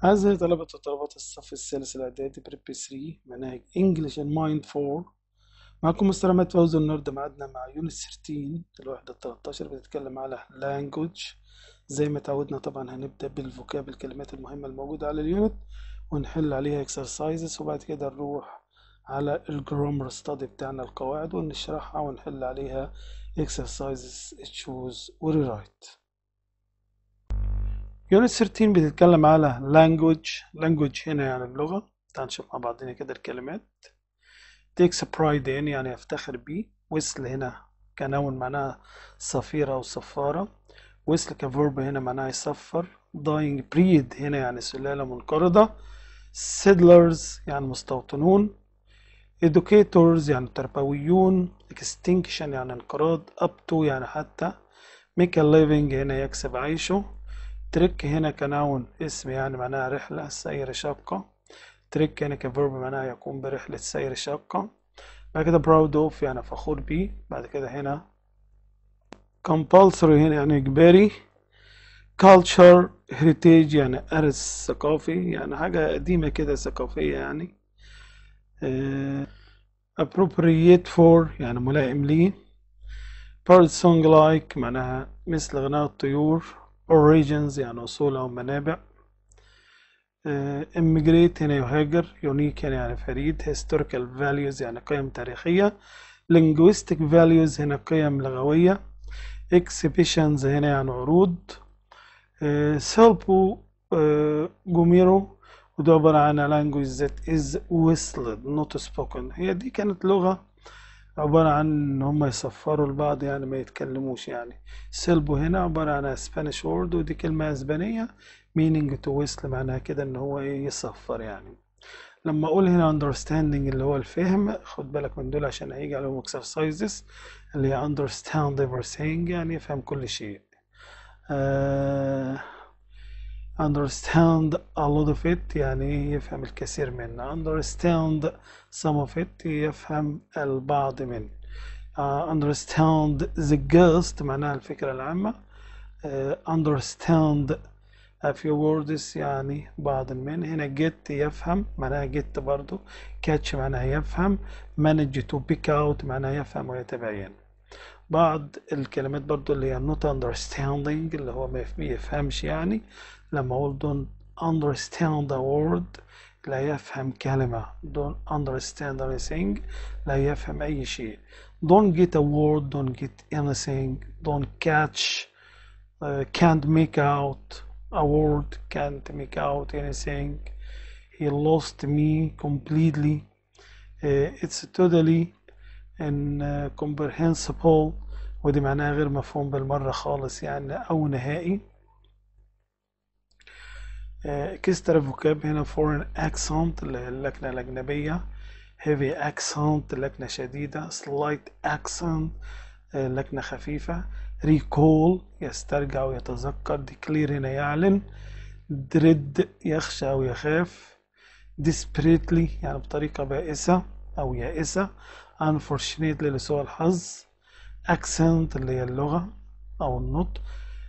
أعزائي طلبة وطلبات الصف الثالث الإعدادي بريبي 3 مناهج إنجلش إن مايند 4 معكم مستر عماد فوزي النهاردة معادنا مع يونت 13 الوحدة 13 بتتكلم على language زي ما تعودنا طبعا هنبدأ بالفوكاب الكلمات المهمة الموجودة على اليونت ونحل عليها exercises وبعد كده نروح على الجرامر ستادي بتاعنا القواعد ونشرحها ونحل عليها exercises choose و rewrite يونت 13 بتتكلم على language language هنا يعني اللغة تعال نشوف مع بعضنا كده الكلمات takes pride in يعني يفتخر بيه ويسل هنا كنون معناها صفيرة أو صفارة ويسل كفيرب هنا معناها يصفر dying breed هنا يعني سلالة منقرضة settlers يعني مستوطنون educators يعني تربويون extinction يعني انقراض up to يعني حتى make a living هنا يكسب عيشه تريك هنا كنون اسم يعني معناها رحلة سير شاقة تريك هنا كفيرب معناها يقوم برحلة سير شاقة بعد كده براود اوف يعني فخور بيه بعد كده هنا compulsory هنا يعني إجباري culture heritage يعني إرث ثقافي يعني حاجة قديمة كده ثقافية يعني uh, appropriate for يعني ملائم ليه bird song like معناها مثل غناء الطيور origins يعني أصول أو منابع uh, immigrate هنا يهاجر unique هنا يعني فريد historical values يعني قيم تاريخية linguistic values هنا قيم لغوية exhibitions هنا يعني عروض uh, سيلبو uh, جوميرو وده عبارة عن language that is whistled not spoken هي دي كانت لغة عبارة عن إن هم يصفروا لبعض يعني ما يتكلموش يعني سيلبو هنا عبارة عن Spanish word ودي كلمة أسبانية meaning to whistle معناها كده إن هو إيه يصفر يعني لما أقول هنا understanding اللي هو الفهم خد بالك من دول عشان هيجي عليهم exercises اللي هي understand everything يعني يفهم كل شيء uh, understand a lot of it يعني يفهم الكثير منه understand some of it يفهم البعض منه uh, understand the gist معناها الفكرة العامة uh, understand a few words يعني بعض من هنا get يفهم معناها get برضو catch معناها يفهم manage to pick out معناها يفهم ويتبين بعض الكلمات برضو اللي هي not understanding اللي هو ما يفهمش يعني لما أقول don't understand a word لا يفهم كلمة don't understand anything لا يفهم أي شيء don't get a word don't get anything don't catch uh, can't make out a word can't make out anything he lost me completely uh, it's totally incomprehensible ودي معناها غير مفهوم بالمرة خالص يعني أو نهائي اكسترا فوكاب هنا foreign accent اللي هي اللكنة الأجنبية heavy accent لكنة شديدة slight accent لكنة خفيفة recall يسترجع ويتذكر declare هنا يعلن dread يخشى أو يخاف desperately يعني بطريقة بائسة أو يائسة unfortunately لسوء الحظ accent اللي هي اللغة أو النطق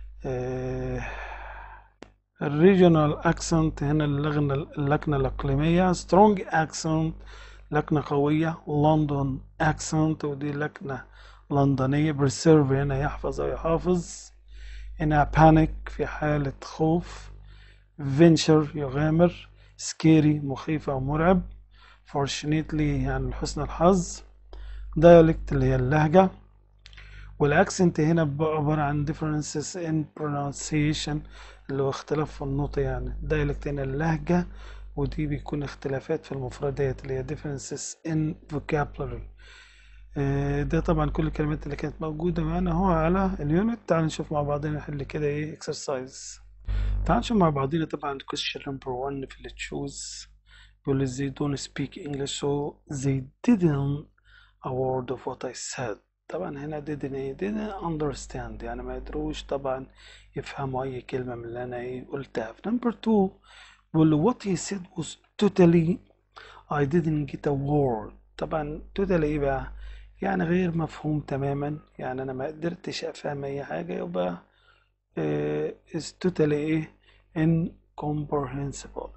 الريجونال accent هنا اللغنة اللكنة الإقليمية strong accent لكنة قوية لندن accent ودي لكنة لندنية preserve هنا يحفظ أو يحافظ هنا panic في حالة خوف venture يغامر scary مخيف أو مرعب fortunately يعني لحسن الحظ dialect اللي هي اللهجة والاكسنت هنا عبارة عن differences in pronunciation اللي هو اختلاف في النطق يعني dialect هنا اللهجة ودي بيكون اختلافات في المفردات اللي هي differences in vocabulary ده طبعا كل الكلمات اللي كانت موجودة معانا هو على اليونت تعال نشوف مع بعضنا نحل كده ايه exercise تعال نشوف مع بعضنا طبعا question number one في اللي تشوز بيقول they don't speak English so they didn't a word of what I said طبعا هنا didn't ايه didn't understand يعني ما يدروش طبعا يفهموا اي كلمة من اللي انا ايه قلتها في number two بيقول what he said was totally I didn't get a word طبعا totally ايه بقى يعني غير مفهوم تماما يعني انا ما قدرتش افهم اي حاجة يبقى is totally ايه incomprehensible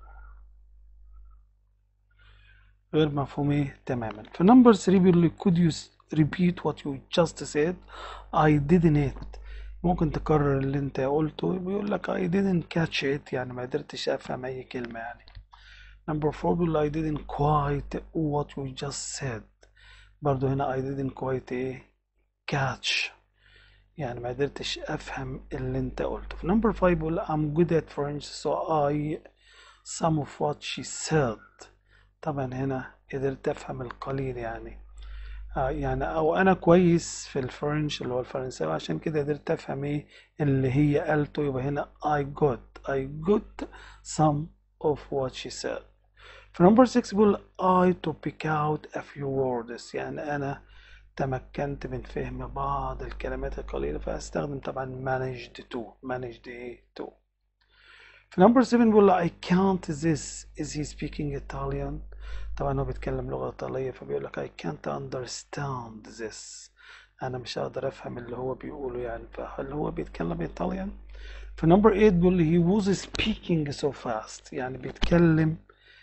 غير مفهوم ايه تماما في نمبر 3 بيقول لي could you repeat what you just said I didn't ممكن تكرر اللي انت قلته بيقول لك I didn't catch it يعني ما قدرتش افهم اي كلمة يعني نمبر 4 بيقول لي I didn't quite what you just said برضو هنا I didn't quite ايه catch يعني ما قدرتش افهم اللي انت قلته في نمبر 5 بيقول I'm good at French so I some of what she said طبعا هنا قدرت افهم القليل يعني آه يعني او انا كويس في الفرنش اللي هو الفرنساوي عشان كده قدرت افهم ايه اللي هي قالته يبقى هنا I got I got some of what she said في نمبر 6 بيقول I to pick out a few words يعني انا تمكنت من فهم بعض الكلمات القليلة فاستخدم طبعا managed to managed ايه to في نمبر 7 بيقول I can't this is he speaking Italian طبعا هو بيتكلم لغة إيطالية فبيقول لك I can't understand this أنا مش هقدر أفهم اللي هو بيقوله يعني فهل هو بيتكلم إيطاليان في نمبر 8 بيقول لي he was speaking so fast يعني بيتكلم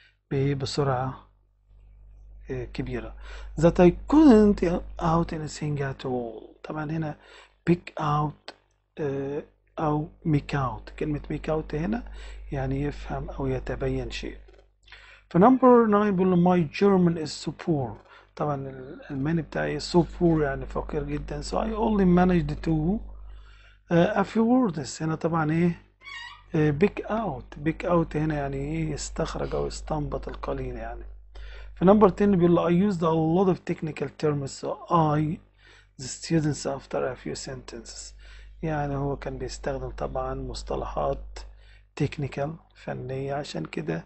بسرعة كبيرة that I couldn't out anything at all طبعا هنا pick out أو make out كلمة make out هنا يعني يفهم أو يتبين شيء في نمبر 9 بيقول my German is so poor طبعا الألماني بتاعي so poor يعني فقير جدا so I only managed to uh, a few words هنا طبعا ايه بيك اوت بيك اوت هنا يعني ايه يستخرج او يستنبط القليل يعني في نمبر 10 بيقول له I used a lot of technical terms so I the students after a few sentences يعني هو كان بيستخدم طبعا مصطلحات تكنيكال فنية عشان كده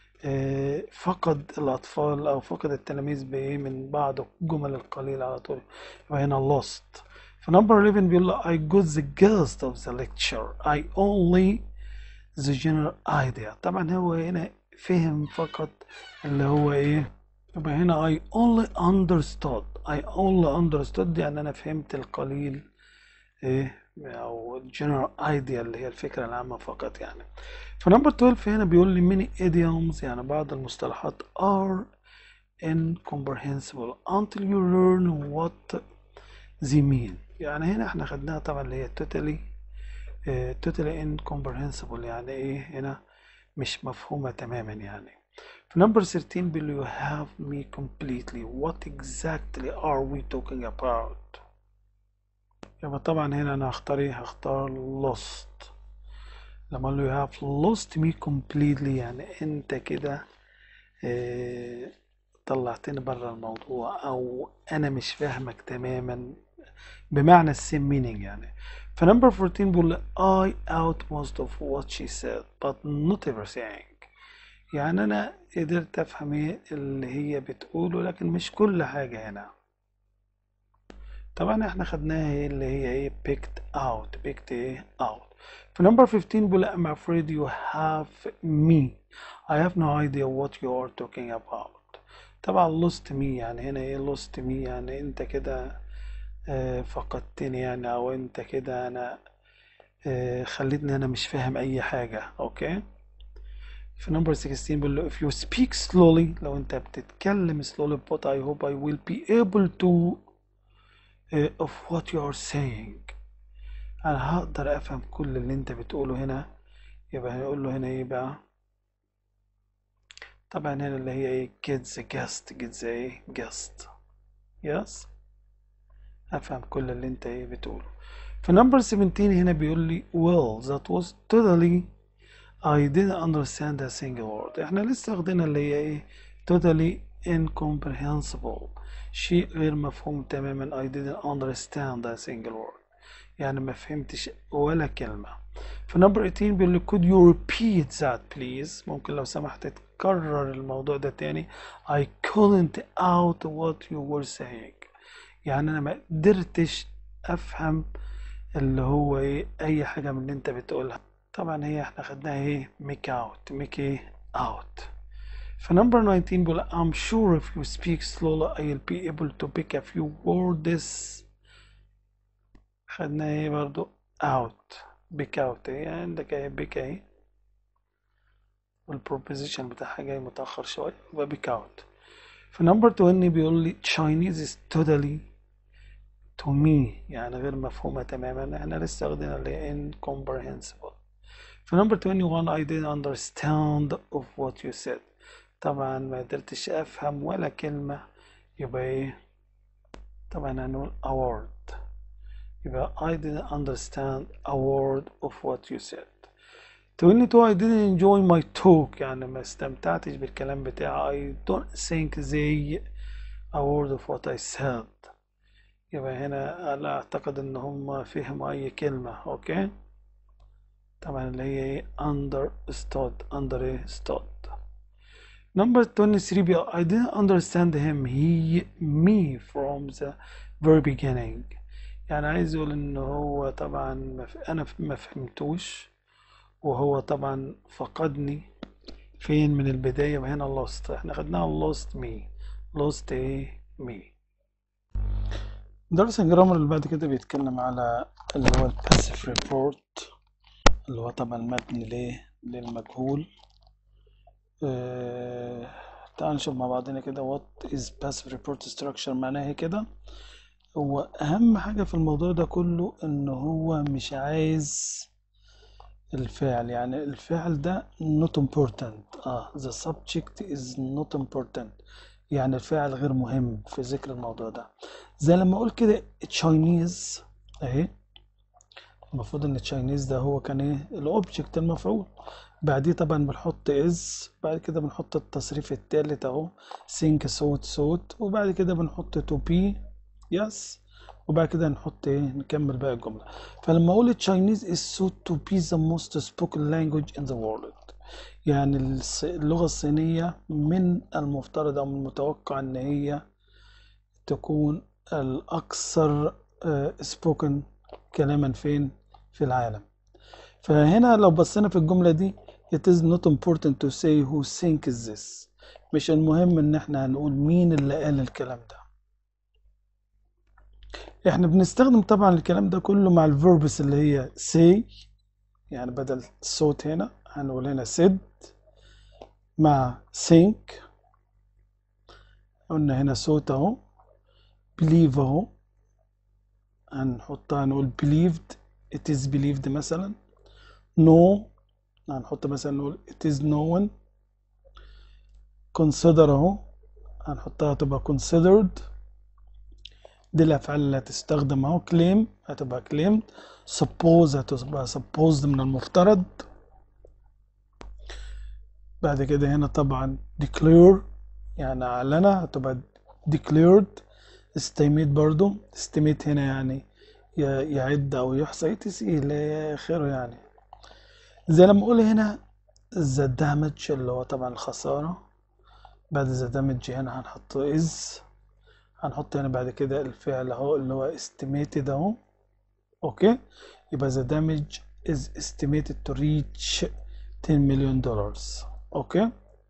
فقد الأطفال أو فقد التلاميذ بإيه من بعض الجمل القليلة على طول يبقى هنا lost في نمبر 11 بيقول له I got the gist of the lecture I only the general idea طبعا هو هنا فهم فقط اللي هو إيه يبقى هنا I only understood I only understood يعني أنا فهمت القليل إيه أو general idea اللي هي الفكرة العامة فقط يعني فنمبر 12 هنا بيقول لي many idioms يعني بعض المصطلحات are incomprehensible until you learn what they mean يعني هنا احنا خدناها طبعا اللي هي totally uh, totally incomprehensible يعني ايه هنا مش مفهومة تماما يعني في نمبر 13 بيقول you have me completely what exactly are we talking about يبقى طبعا هنا انا هختار ايه هختار lost لما اقول له you have lost me completely يعني انت كده اه طلعتني بره الموضوع او انا مش فاهمك تماما بمعنى السيم meaning يعني فنمبر 14 بيقول I out most of what she said but not everything يعني انا قدرت افهم ايه اللي هي بتقوله لكن مش كل حاجة هنا طبعا احنا خدناها ايه اللي هي ايه picked out picked ايه out في نمبر 15 بيقول I'm afraid you have me I have no idea what you are talking about طبعا lost me يعني هنا ايه lost me يعني انت كده آه فقدتني يعني او انت كده انا آه خليتني انا مش فاهم اي حاجة اوكي في نمبر 16 بيقول له if you speak slowly لو انت بتتكلم slowly but I hope I will be able to uh, of what you are saying انا هقدر افهم كل اللي انت بتقوله هنا يبقى هنقول له هنا ايه بقى طبعا هنا اللي هي ايه get the guest get the ايه guest yes افهم كل اللي انت ايه بتقوله في نمبر 17 هنا بيقول لي well that was totally I didn't understand a single word احنا لسه واخدينها اللي هي ايه totally incomprehensible شيء غير مفهوم تماما I didn't understand a single word يعني ما فهمتش ولا كلمة في نمبر 18 بيقول لي could you repeat that please ممكن لو سمحت تكرر الموضوع ده تاني I couldn't out what you were saying يعني انا ما قدرتش افهم اللي هو ايه اي حاجة من اللي انت بتقولها طبعا هي احنا خدناها ايه make out make ايه out في نمبر 19 بيقول I'm sure if you speak slowly I'll be able to pick a few words خدنا ايه برضو out pick out ايه عندك ايه pick ايه والبروبوزيشن بتاعها جاي متأخر شوية يبقى be count في نمبر 20 بيقول لي Chinese is totally to me يعني غير مفهومة تماما احنا لسه واخدين اللي هي incomprehensible في نمبر 21 I didn't understand of what you said طبعا ما قدرتش افهم ولا كلمة يبقى ايه طبعا هنقول a word يبقى I didn't understand a word of what you said 22 I didn't enjoy my talk يعني ما استمتعتش بالكلام بتاعي I don't think they a word of what I said يبقى هنا لا أعتقد إن هم فهموا أي كلمة أوكي طبعا اللي هي إيه understood understood number 23 بي- I didn't understand him he me from the very beginning يعني عايز يقول إن هو طبعا ما ف- أنا ما فهمتوش وهو طبعا فقدني فين من البداية وهنا lost احنا خدناها lost me lost ايه me درس الجرامر اللي بعد كده بيتكلم على اللي هو الباسيف ريبورت اللي هو طبعا مبني ليه للمجهول اه... تعال نشوف مع بعضنا كده what is passive report structure معناها إيه كده هو أهم حاجة في الموضوع ده كله إن هو مش عايز الفعل يعني الفعل ده not important اه the subject is not important يعني الفعل غير مهم في ذكر الموضوع ده زي لما اقول كده Chinese اهي المفروض ان Chinese ده هو كان ايه الاوبجكت المفعول بعديه طبعا بنحط is بعد كده بنحط التصريف التالت اهو think صوت صوت وبعد كده بنحط to be yes وبعد كده نحط ايه نكمل بقى الجملة فلما اقول Chinese is thought to be the most spoken language in the world يعني الص- اللغة الصينية من المفترض او من المتوقع ان هي تكون الاكثر آه، spoken كلاما فين في العالم فهنا لو بصينا في الجملة دي it is not important to say who thinks this مش المهم ان احنا هنقول مين اللي قال الكلام ده احنا بنستخدم طبعا الكلام ده كله مع الفيربس اللي هي say يعني بدل الصوت هنا هنقول هنا said مع think قلنا هنا صوت اهو believe اهو هنحطها هنقول believed it is believed مثلا know هنحط مثلا نقول it is known consider اهو هنحطها تبقى considered دي الأفعال اللي هتستخدم اهو claim هتبقى claimed suppose هتبقى supposed من المفترض بعد كده هنا طبعا declare يعني أعلنها هتبقى declared estimate برضو estimate هنا يعني ي- يعد أو يحصى etc إلى آخره يعني زي لما أقول هنا the damage اللي هو طبعا الخسارة بعد the damage هنا هنحط is هنحط هنا بعد كده الفعل اهو اللي هو estimated اهو اوكي يبقى the damage is estimated to reach 10 million dollars اوكي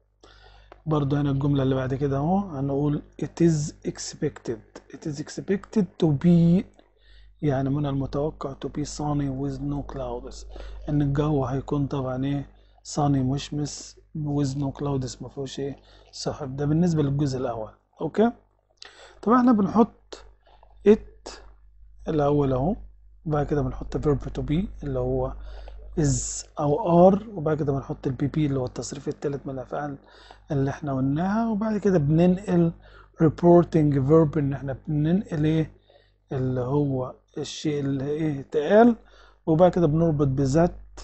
برضو هنا الجملة اللي بعد كده اهو هنقول it is expected it is expected to be يعني من المتوقع to be sunny with no clouds ان الجو هيكون طبعا ايه sunny مشمس with no clouds ما فيهوش ايه سحب ده بالنسبة للجزء الاول اوكي طبعا احنا بنحط it الاول اهو وبعد كده بنحط verb to be اللي هو is او are وبعد كده بنحط البي بي اللي هو التصريف الثالث من الافعال اللي احنا قلناها وبعد كده بننقل reporting verb ان احنا بننقل ايه اللي هو الشيء اللي ايه اتقال وبعد كده بنربط بذات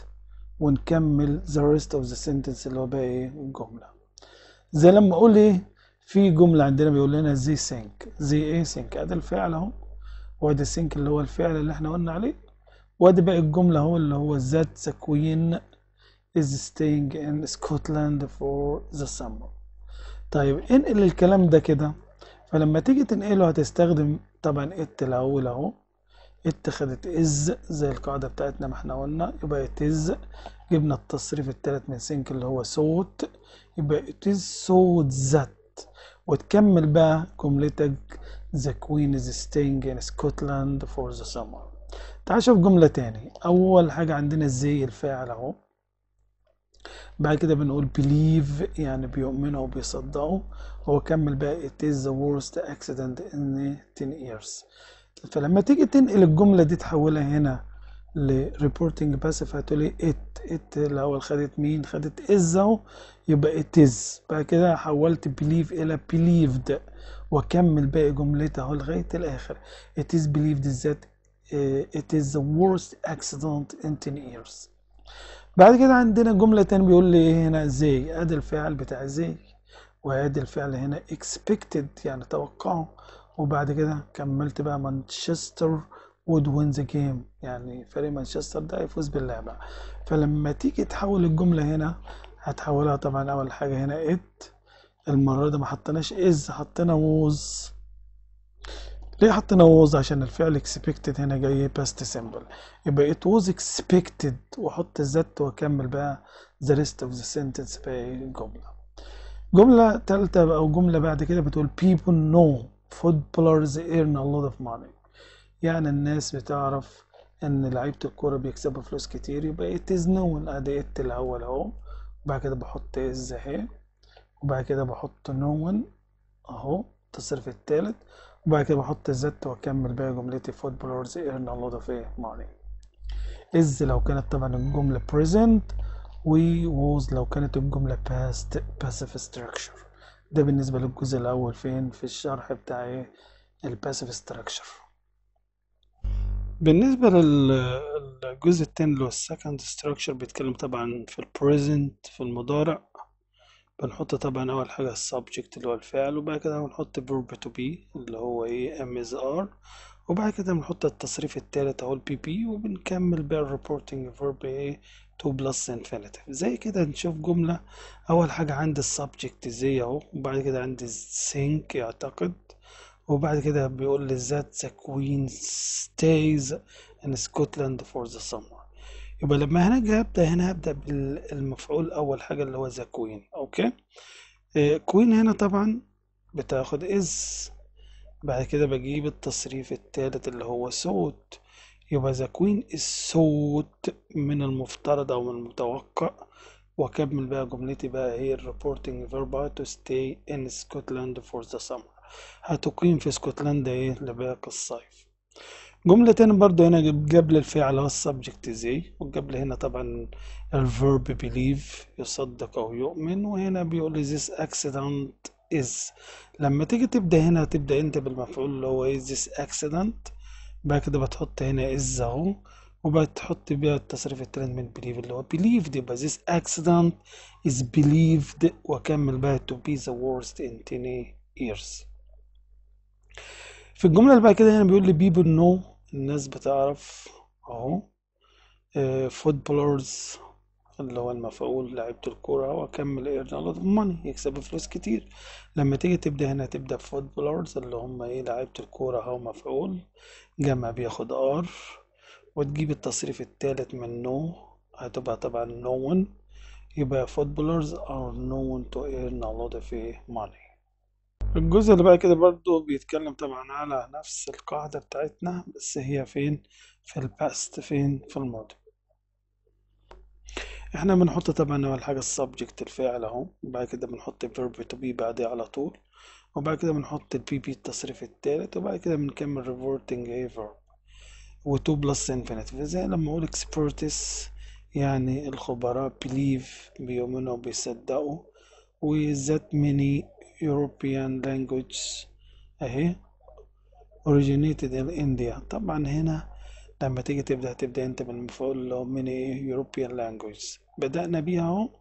ونكمل the rest of the sentence اللي هو بقى ايه الجملة زي لما اقول ايه في جملة عندنا بيقول لنا زي سينك زي ايه سينك ادي الفعل اهو وادي سينك اللي هو الفعل اللي احنا قلنا عليه وادي باقي الجملة هو اللي هو ذات the queen is staying in Scotland for the summer طيب انقل الكلام ده كده فلما تيجي تنقله هتستخدم طبعا it الاول اهو it خدت is زي القاعدة بتاعتنا ما احنا قلنا يبقى it is جبنا التصريف التالت من سينك اللي هو صوت يبقى it is صوت ذات وتكمل بقى جملتك The queen is staying in Scotland for the summer تعال شوف جملة تاني أول حاجة عندنا زي الفاعل أهو بعد كده بنقول believe يعني بيؤمنوا وبيصدقوا هو كمل بقى it is the worst accident in 10 years فلما تيجي تنقل الجملة دي تحولها هنا ل reporting passive هتقولي it it الأول خدت مين خدت is أهو يبقى it is بعد كده حولت believe إلى believed وأكمل باقي جملتها أهو لغاية الآخر it is believed that uh, it is the worst accident in 10 years بعد كده عندنا جملة تانية بيقول لي ايه هنا زي ادي الفعل بتاع زي وادي الفعل هنا expected يعني توقعه وبعد كده كملت بقى مانشستر would win the game يعني فريق مانشستر ده يفوز باللعبة فلما تيجي تحول الجملة هنا هتحولها طبعا أول حاجة هنا it المرة دي ما حطيناش is حطينا was ليه حطينا was عشان الفعل expected هنا جاي past simple يبقى it was expected واحط ذات واكمل بقى the rest of the sentence باقي الجملة جملة تالتة أو جملة بعد كده بتقول people know footballers earn a lot of money يعني الناس بتعرف إن لعيبة الكورة بيكسبوا فلوس كتير يبقى it is known أدي it الأول أهو وبعد كده بحط is أهي وبعد كده بحط known أهو التصريف التالت وبعد كده بحط ذات واكمل بقى جملتي footballers earn a lot of money is لو كانت طبعا الجملة present و was لو كانت الجملة past passive structure ده بالنسبة للجزء الأول فين في الشرح بتاع ايه الباسيف structure بالنسبة للجزء التاني اللي هو السكند structure بيتكلم طبعا في البريزنت في المضارع بنحط طبعا أول حاجة السبجكت اللي هو الفعل وبعد كده بنحط verb to be اللي هو ايه am is are وبعد كده بنحط التصريف التالت اهو البي بي وبنكمل بقى الريبورتنج verb ايه to plus infinitive زي كده نشوف جملة أول حاجة عندي السبجكت زي اهو وبعد كده عندي think يعتقد وبعد كده بيقول لي that the queen stays in Scotland for the summer يبقى لما هنا أجي هبدأ هنا هبدأ بالمفعول أول حاجة اللي هو ذا كوين أوكي كوين هنا طبعا بتاخد إز بعد كده بجيب التصريف التالت اللي هو صوت يبقى ذا كوين الصوت من المفترض أو من المتوقع وأكمل بقى جملتي بقى هي الريبورتنج فيرب to stay in Scotland for the summer هتقيم في اسكتلندا ايه لباقي الصيف جملة تاني برضو هنا قبل الفعل هو السبجكت زي وقبل هنا طبعا الفيرب believe يصدق أو يؤمن وهنا بيقول لي this accident is لما تيجي تبدأ هنا تبدأ أنت بالمفعول اللي هو is this accident بعد كده بتحط هنا is أهو وبعد تحط بيها التصريف التاني من believe اللي هو believed يبقى this accident is believed وأكمل بقى to be the worst in 10 years في الجملة اللي بعد كده هنا بيقول لي people know الناس بتعرف اهو فوتبولرز اللي هو المفعول لعيبة الكورة واكمل earn a lot of money يكسبوا فلوس كتير لما تيجي تبدأ هنا تبدأ فوتبولرز اللي هم ايه لعيبة الكورة اهو مفعول جمع بياخد ار وتجيب التصريف التالت من نو هتبقى طبعا known يبقى footballers are known to earn a lot of money الجزء اللي بعد كده برضو بيتكلم طبعا على نفس القاعدة بتاعتنا بس هي فين في الباست فين في الماضي احنا بنحط طبعا اول حاجة السبجكت الفاعل اهو وبعد كده بنحط verb to be بعديه على طول وبعد كده بنحط البي بي التصريف التالت وبعد كده بنكمل reverting a verb و to plus infinitive زي لما اقول expertise يعني الخبراء believe بيؤمنوا وبيصدقوا و that many European languages اهي originated in India طبعا هنا لما تيجي تبدأ تبدأ انت بالمفعول اللي هو من ايه European languages بدأنا بيها اهو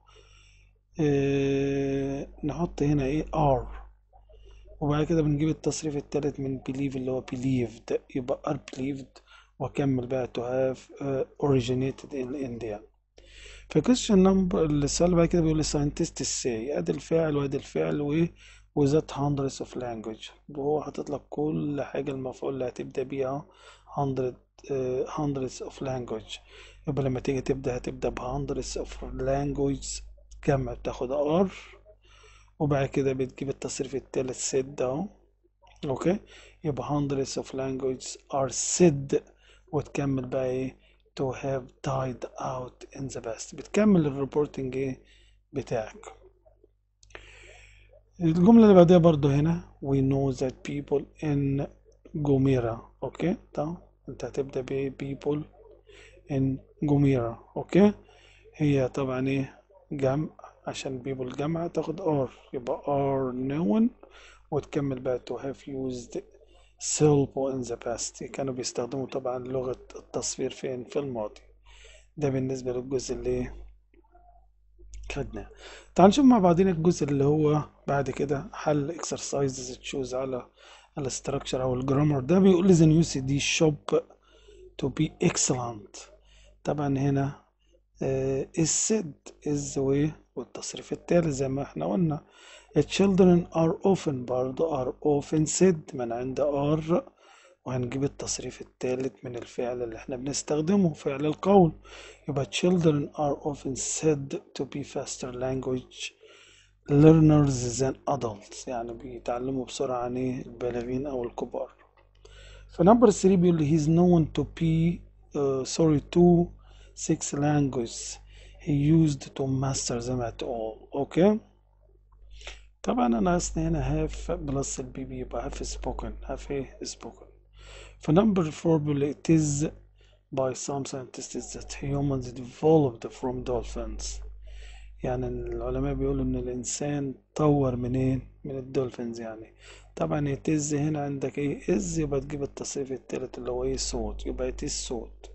اه نحط هنا ايه R وبعد كده بنجيب التصريف التالت من believe اللي هو believed يبقى are believed واكمل بقى to have uh, originated in India في question number السؤال اللي بعد كده بيقول لي scientists say ادي الفعل وادي الفعل وايه وذات hundreds of language وهو حاطط لك كل حاجة المفعول اللي هتبدأ بيها hundred uh, hundreds of language يبقى لما تيجي تبدأ هتبدأ ب hundreds of language جمع بتاخد R وبعد كده بتجيب التصريف التالت said اهو اوكي يبقى hundreds of languages are said وتكمل بقى ايه to have died out in the past بتكمل الريبورتنج ايه بتاعك الجملة اللي بعدها برضو هنا we know that people in جوميرا اوكي طب انت هتبدأ ب people in جوميرا اوكي هي طبعا ايه جمع عشان people جمع تاخد are يبقى are known وتكمل بقى to have used silpo in the past كانوا بيستخدموا طبعا لغة التصوير فين في الماضي ده بالنسبة للجزء اللي خدناه تعال نشوف مع بعضنا الجزء اللي هو بعد كده حل exercises تشوز على الاستراكشر او الجرامر ده بيقول لي the new CD shop to be excellent طبعا هنا آه is said is way والتصريف التالت زي ما احنا قلنا children are often برضه are often said من عند are وهنجيب التصريف التالت من الفعل اللي احنا بنستخدمه فعل القول يبقى children are often said to be faster language learners than adults يعني بيتعلموا بسرعة عن ايه البالغين او الكبار فنمبر 3 بيقول لي he's known to be uh, sorry to six languages he used to master them at all اوكي طبعا انا اصلا هنا have بلس البي بي يبقى have spoken have ايه spoken فنمبر 4 بيقول لي it is by some scientists that humans developed from dolphins يعني العلماء بيقولوا ان الانسان طور منين من الدولفينز يعني طبعا it is هنا عندك ايه is يبقى تجيب التصريف التالت اللي هو ايه صوت يبقى it is صوت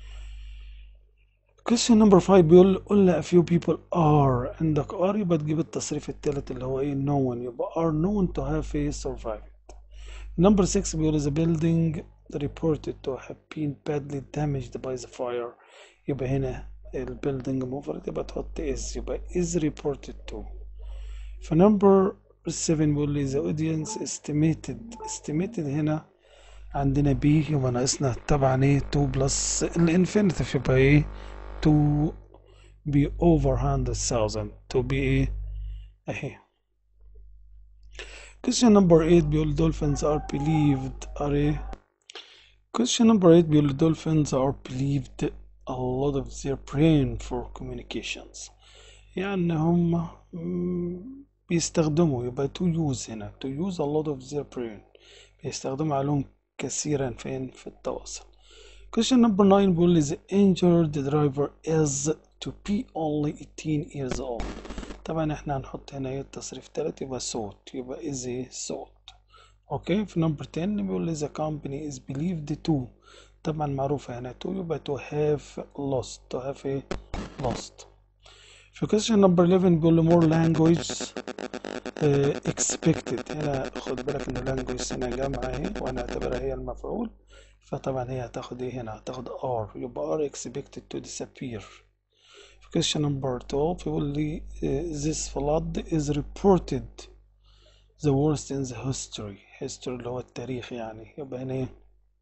question number 5 بيقول قلنا a few people are عندك are يبقى تجيب التصريف التالت اللي هو ايه known يبقى are known to have a survived number 6 بيقول the building reported to have been badly damaged by the fire يبقى هنا البيلدينج مفرد يبقى تحط is يبقى is reported to فنمبر 7 بيقول لي the audience estimated estimated هنا عندنا B يبقى ناقصنا طبعا ايه 2 بلس الانفينيتيف يبقى ايه to be over 100,000 to be ايه اهي question number 8 بيقول dolphins are believed are ايه question number 8 بيقول dolphins are believed a lot of their brain for communications يعني هم بيستخدموا يبقى to use هنا to use a lot of their brain بيستخدموا علوم كثيرا فين في التواصل question number 9 بيقول لي the injured driver is to be only 18 years old طبعا احنا هنحط هنا ايه التصريف تالت يبقى صوت يبقى is ايه صوت اوكي في نمبر 10 بيقول لي the company is believed to طبعا معروفة هنا to يبقى to have lost to have ايه lost في question number 11 بيقول لي more language uh, expected هنا خد بالك ان language هنا جامعة اهي وانا اعتبرها هي المفعول فطبعا هي هتاخد ايه هنا هتاخد are يبقى are expected to disappear في question number 12 بيقول لي uh, this flood is reported the worst in the history history اللي هو التاريخ يعني يبقى هنا ايه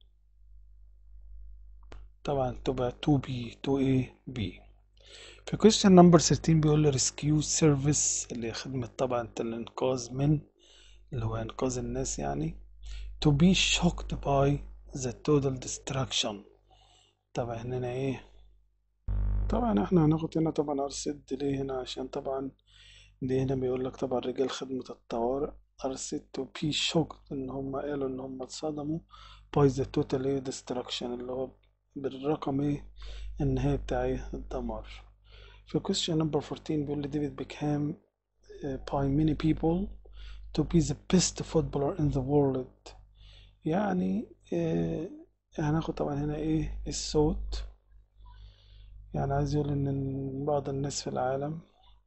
طبعا تبقى to be to a b في question number 13 بيقول لي rescue service اللي هي خدمة طبعا الإنقاذ من اللي هو إنقاذ الناس يعني to be shocked by the total destruction طبعا هنا ايه طبعا احنا هناخد هنا طبعا ارسد ليه هنا عشان طبعا دي هنا بيقول لك طبعا رجال خدمة الطوارئ ارسد to be shocked ان هم قالوا ان هم اتصدموا by the total ايه destruction اللي هو بالرقم ايه النهائي بتاع ايه الدمار في question number 14 بيقول لي ديفيد بيكهام uh, by many people to be the best footballer in the world يعني آه هناخد طبعا هنا ايه الصوت يعني عايز يقول ان بعض الناس في العالم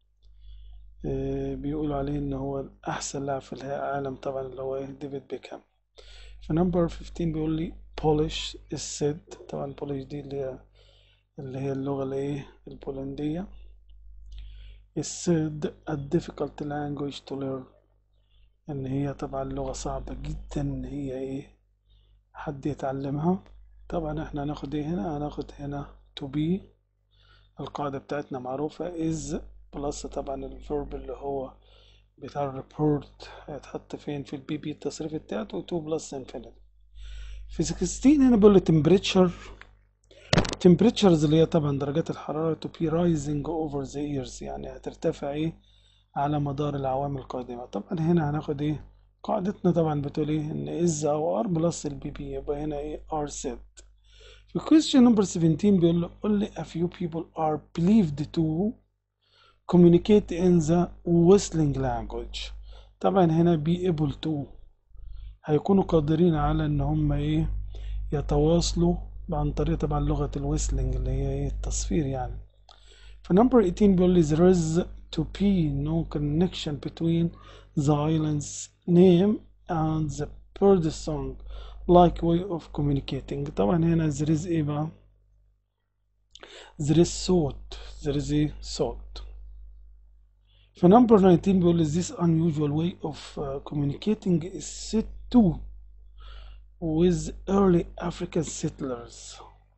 آه بيقولوا عليه ان هو احسن لاعب في العالم طبعا اللي هو ايه ديفيد بيكهام في نمبر 15 بيقول لي بولش السد طبعا بولش دي اللي هي اللي هي اللغة الايه البولندية السد a difficult language to learn ان هي طبعا لغة صعبة جدا ان هي ايه حد يتعلمها طبعا احنا هناخد ايه هنا هناخد هنا to be القاعدة بتاعتنا معروفة is بلس طبعا الفيرب اللي هو بتاع الريبورت هيتحط فين في البي بي التصريف بتاعته و 2 بلس انفينيتي في 16 هنا بيقول لي temperature temperatures اللي هي طبعا درجات الحرارة to be rising over the years يعني هترتفع ايه على مدار الأعوام القادمة طبعا هنا هناخد ايه قاعدتنا طبعا بتقول ايه ان is او r بلس البي بي يبقى هنا ايه r set في question number 17 بيقول له only a few people are believed to communicate in the whistling language طبعا هنا be able to هيكونوا قادرين على ان هم ايه يتواصلوا عن طريق طبعا لغة الويسلينج اللي هي ايه التصفير يعني في number 18 بيقول لي there is to be no connection between the island's name and the bird song like way of communicating طبعا هنا there is ايه بقى there is صوت there is ايه صوت في number 19 بيقول لي this unusual way of uh, communicating is said to with early African settlers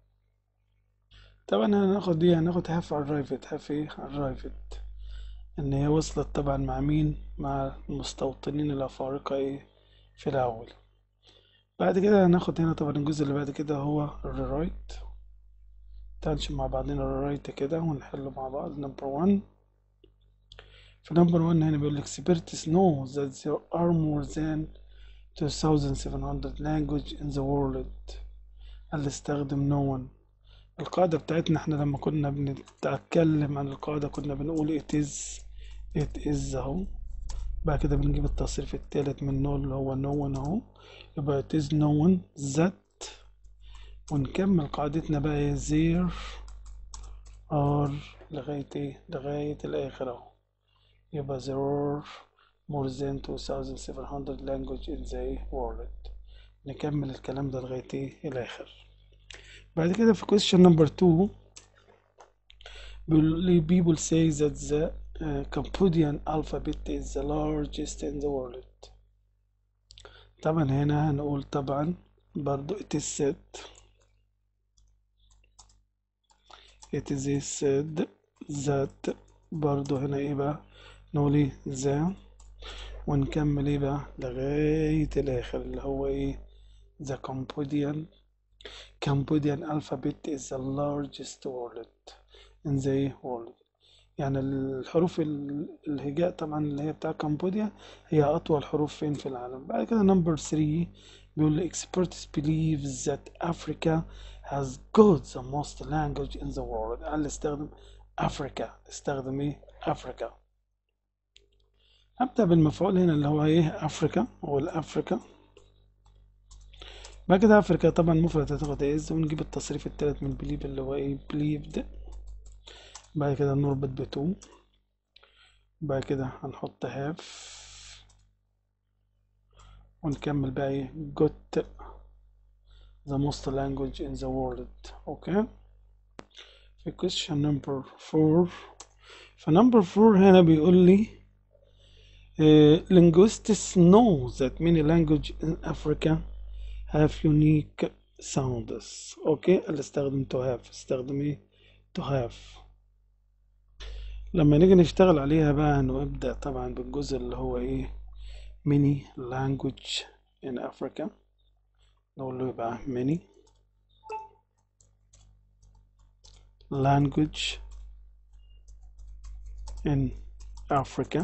طبعا هناخد دي هناخد have arrived have ايه arrived ان هي وصلت طبعا مع مين مع المستوطنين الافارقة ايه في الاول بعد كده هناخد هنا طبعا الجزء اللي بعد كده هو الرايت تعال نشوف مع بعضنا الرايت كده ونحله مع بعض نمبر 1 في نمبر 1 هنا بيقول experts know that there are more than 2700 language in the world اللي استخدم no one القاعدة بتاعتنا احنا لما كنا بنتكلم عن القاعدة كنا بنقول it is it is اهو بعد كده بنجيب التصريف التالت من no اللي هو no one اهو يبقى it is known that ونكمل قاعدتنا بقى ايه there are لغاية ايه لغاية الآخر اهو يبقى there are more than 2700 language in the world نكمل الكلام ده لغاية ايه الآخر بعد كده في question number 2 بيقول لي people say that the uh, Cambodian alphabet is the largest in the world طبعا هنا هنقول طبعا برضو it is said it is said that برضو هنا ايه بقى نقول ايه the ونكمل ايه بقى لغاية الآخر اللي هو ايه the Cambodian Cambodian alphabet is the largest word in the world يعني الحروف الهجاء طبعا اللي هي بتاع كمبوديا هي أطول حروف فين في العالم بعد كده نمبر 3 بيقول لي experts believe that Africa has got the most language in the world قال استخدم أفريكا استخدم ايه أفريكا هبدأ بالمفعول هنا اللي هو ايه أفريكا هو الأفريكا بعد كده أفريكا طبعا مفرد هتاخد إز ونجيب التصريف التالت من بليف اللي هو إيه بليفد بعد كده نربط بتو بعد كده هنحط هاف ونكمل بقى إيه got the most language in the world أوكي في question number four في number four هنا بيقول لي uh, linguists know that many languages in Africa have unique sounds اوكي اللي استخدم to have استخدم ايه to have لما نيجي نشتغل عليها بقى هنبدأ طبعا بالجزء اللي هو ايه many language in Africa نقول له يبقى many language in Africa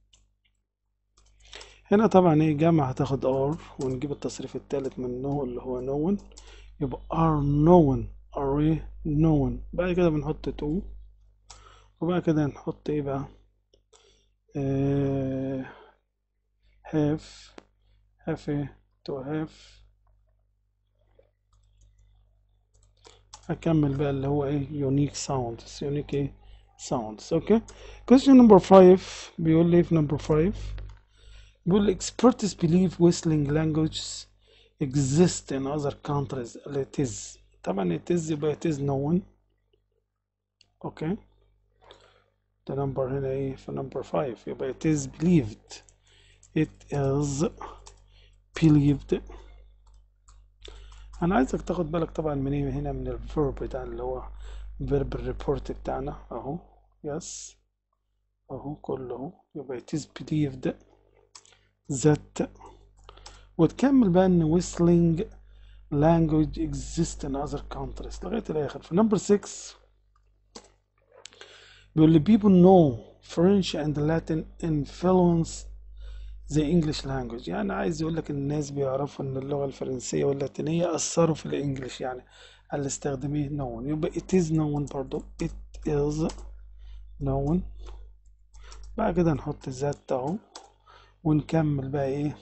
هنا طبعا ايه جمع هتاخد ار ونجيب التصريف التالت من نو اللي هو نون يبقى ار نون ار ايه نون بعد كده بنحط تو وبعد كده نحط ايه بقى اه هاف هاف ايه تو هاف هكمل بقى اللي هو ايه يونيك ساوندز يونيك ايه ساوندز اوكي question number 5 بيقول لي في number 5 بيقول experts believe whistling languages exist in other countries it is طبعا it is يبقى it is known اوكي ده نمبر هنا ايه في نمبر 5 يبقى it is believed it is believed انا عايزك تاخد بالك طبعا من ايه هنا من الفيرب بتاع اللي هو verb الريبورت بتاعنا اهو يس اهو كله اهو يبقى it is believed that وتكمل بقى ان whistling language exist in other countries لغاية الآخر في number 6 بيقول لي people know French and Latin influence the English language يعني عايز يقول لك الناس بيعرفوا ان اللغة الفرنسية واللاتينية أثروا في الإنجليش يعني اللي استخدميه known يبقى it is known برضو it is known بعد كده نحط ذات اهو ونكمل بقى ايه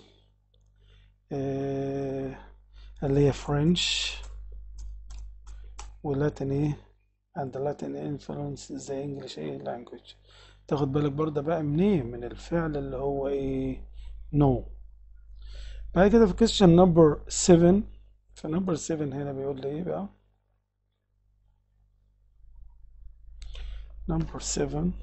آه اللي هي فرنش ولاتين ايه and Latin influence the English ايه language تاخد بالك برضه بقى منين من الفعل اللي هو ايه no بعد كده في question number 7 في number 7 هنا بيقول لي ايه بقى number 7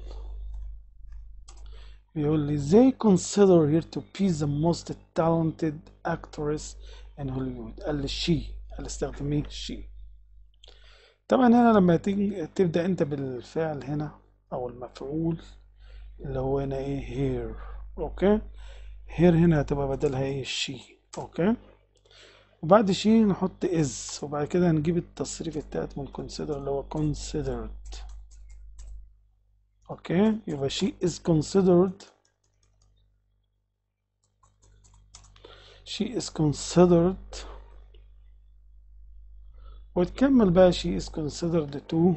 بيقول لي they consider her to be the most talented actress in Hollywood قال لي she قال استخدميه she طبعا هنا لما تيجي تبدأ انت بالفعل هنا او المفعول اللي هو هنا ايه here اوكي here هنا هتبقى بدلها ايه she اوكي وبعد she نحط is وبعد كده هنجيب التصريف التالت من consider اللي هو considered اوكي يبقى she is considered she is considered وتكمل بقى she is considered to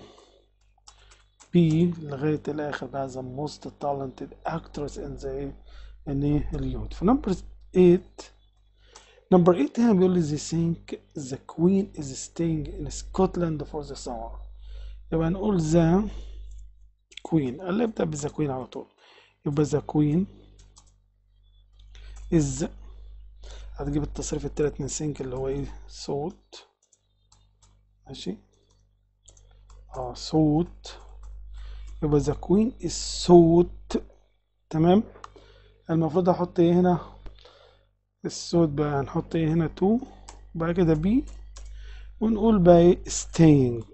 be لغاية الآخر بقى the most talented actress in the in Hollywood في number 8 number 8 هنا بيقول لي they think the queen is staying in Scotland for the summer يبقى نقول the queen اللي يبدأ بذا queen على طول يبقى the queen is هتجيب التصريف التالت من سينك اللي هو ايه صوت ماشي اه صوت يبقى the queen is صوت تمام المفروض احط ايه هنا الصوت بقى هنحط ايه هنا تو وبعد كده بي ونقول بقى ايه staying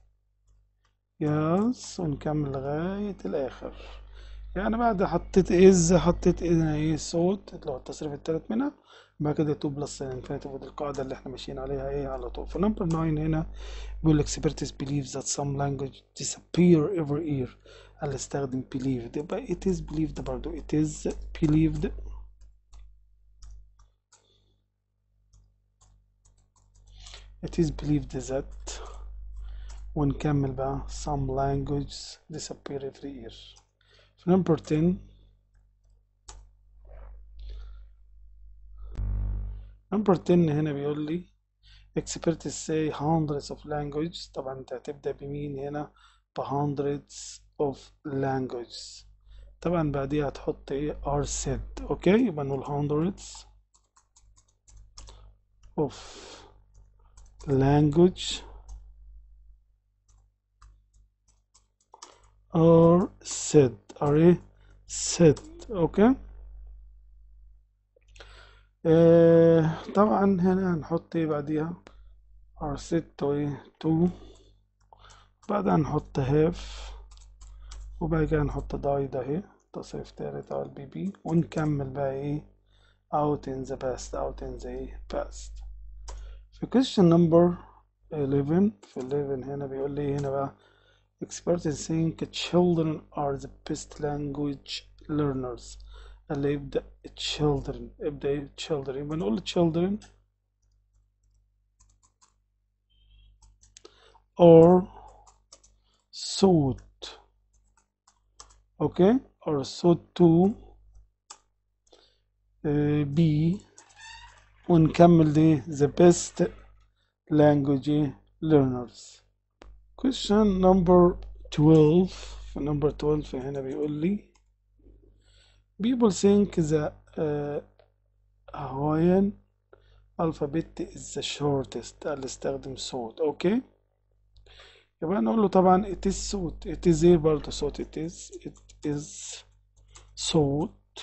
يس ونكمل لغاية الآخر يعني بعد حطيت إز حطيت هنا إيه صوت اللي هو التصريف التالت منها بعد كده تو بلس انفينيتيف ودي القاعدة اللي احنا ماشيين عليها إيه على طول في نمبر 9 هنا بيقول experts believes that some language disappear every year اللي استخدم believed يبقى it is believed برضو it is believed it is believed that ونكمل بقى some languages disappear every year في number 10 number 10 هنا بيقول لي experts say hundreds of languages طبعا انت هتبدأ بمين هنا ب hundreds of languages طبعا بعديها هتحط ايه are said اوكي يبقى نقول hundreds of language are said are ايه said اوكي آه طبعا هنا هنحط ايه بعديها are said to ايه to بعدها نحط have وبعد كده نحط died اهي تصريف تالت على البي بي ونكمل بقى ايه out in the past out in the ايه past في question number 11 في 11 هنا بيقول لي هنا بقى experts think children are the best language learners اللي يبدأ children يبدأ ايه children يبقى نقول children or sought okay or sought to uh, be ونكمل دي the best language learners question number 12 في number 12 هنا بيقول لي people think the uh, Hawaiian alphabet is the shortest اللي استخدم صوت اوكي يبقى نقول له طبعا it is صوت it is ايه برضه صوت it is it is صوت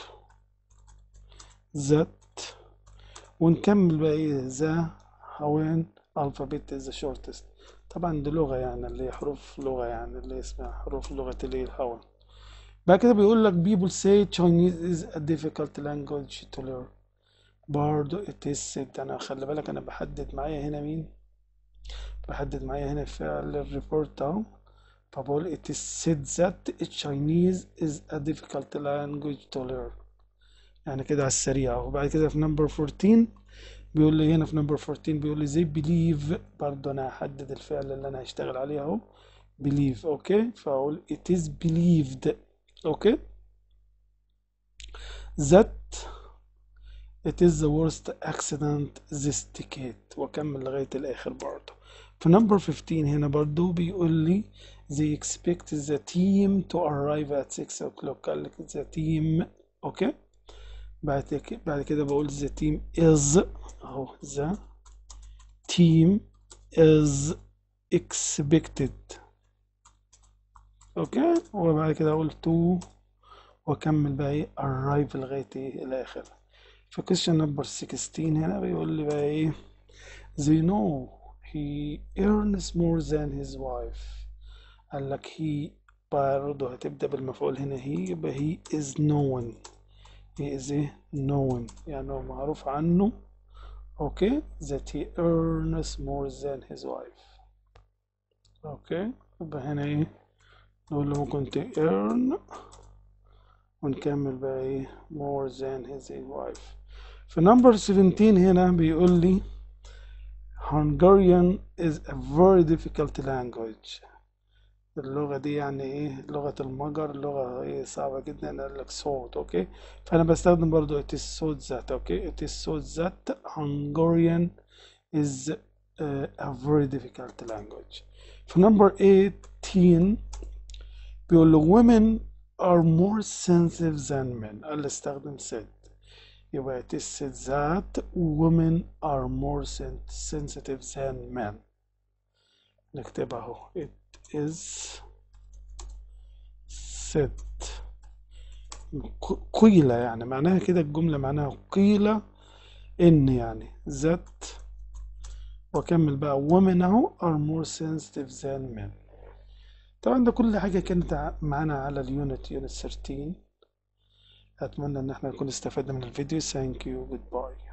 that ونكمل بقى ايه the Hawaiian alphabet is the shortest طبعا دي لغة يعني اللي هي حروف لغة يعني اللي اسمها حروف لغة اللي هي الهوا بعد كده بيقول لك people say Chinese is a difficult language to learn برضو it is said أنا خلي بالك أنا بحدد معايا هنا مين بحدد معايا هنا فعل الريبورت أهو فبقول it is said that Chinese is a difficult language to learn يعني كده على السريع أهو وبعد كده في نمبر 14 بيقول لي هنا في نمبر 14 بيقول لي they believe برضو أنا هحدد الفعل اللي أنا هشتغل عليه أهو believe أوكي فأقول it is believed أوكي that it is the worst accident this decade وأكمل لغاية الآخر برضو في نمبر 15 هنا برضو بيقول لي they expect the team to arrive at 6 o'clock قال لك the team اوكي بعد كده بعد كده بقول the team is اهو the team is expected اوكي وبعد كده اقول to واكمل بقى ايه arrive لغاية ايه الاخر في question number 16 هنا بيقول لي بقى ايه they know he earns more than his wife قال لك he برضه هتبدأ بالمفعول هنا he يبقى he is known he is ايه known يعني هو معروف عنه اوكي that he earns more than his wife اوكي يبقى هنا ايه نقول له ممكن ت earn ونكمل بقى ايه more than his wife في نمبر 17 هنا بيقول لي Hungarian is a very difficult language اللغة دي يعني ايه لغة المجر لغة ايه صعبة جدا قال لك صوت اوكي فانا بستخدم برضو it is صوت ذات اوكي it is صوت ذات Hungarian is uh, a very difficult language في number 18 بيقول له women are more sensitive than men قال لي استخدم said يبقى it is said that women are more sen- sensitive than men نكتبها اهو it is said ق- قيل يعني معناها كده الجملة معناها قيل إن يعني that وأكمل بقى women أهو are more sensitive than men طبعا ده كل حاجة كانت ع- معانا على اليونت يونت 13 أتمنى إن احنا نكون استفدنا من الفيديو thank you goodbye